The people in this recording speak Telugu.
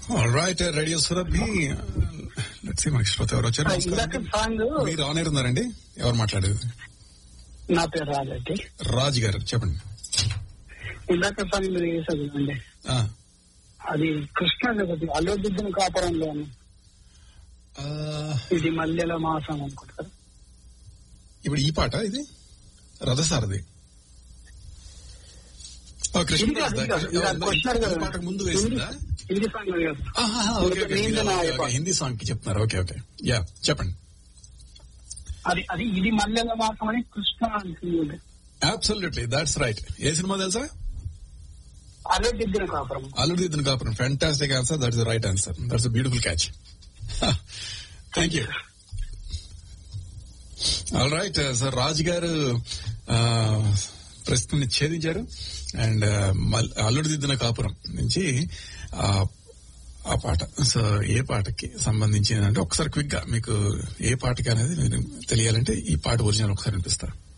రైట్ రేడియో సురభి లెట్స్ మనకి శ్రోత ఎవరు వచ్చారు ఆ, ఇందాక సాంగ్ మీరు ఆన్ ఎయిర్ ఉన్నారండి ఎవరు మాట్లాడేది నా పేరు రాజండి రాజు గారు చెప్పండి ఇందాక సాంగ్ మీరు వేసేది అండి ఆ, అది కృష్ణ జగతి అల్లుదిద్దిన కాపురంలో ఆ, ఇది మల్లెల మాసం అనుకుంటారు ఇప్పుడు ఈ పాట ఇది రథసారథి ఓ, కృష్ణ ఇది కాదు, ఇది కాదు. ఇది కాదు. క్వశ్చన్ ఈ కదా. పాటకు ముందు వేసిందా హిందీ సాంగ్ అది కాదు. ఆహా, ఓకే, ఓకే. నీంద నా okay, Ayyappa. Okay. Hindi song కి చెప్తున్నారు ఓకే ఓకే యా చెప్పండి అది అది ఇది మల్లెల మాసం అని కృష్ణ అంటుంది అబ్సల్యూట్లీ దాట్స్ రైట్ ఏ సినిమా తెలుసా Alludu Diddina Kapuram Alludu Diddina Kapuram fantastic answer that is right answer that's beautiful catch thank you all right sir Raj garu ఆ, ప్రశ్నని ఛేదించారు అండ్ అల్లుడిదిద్దిన కాపురం నుంచి ఆ, ఆ పాట సో ఏ పాటకి సంబంధించి అంటే ఒకసారి క్విక్ గా మీకు ఏ పాటకి అనేది నేను తెలియాలంటే ఈ పాట ఒరిజినల్ ఒకసారి వినిపిస్తా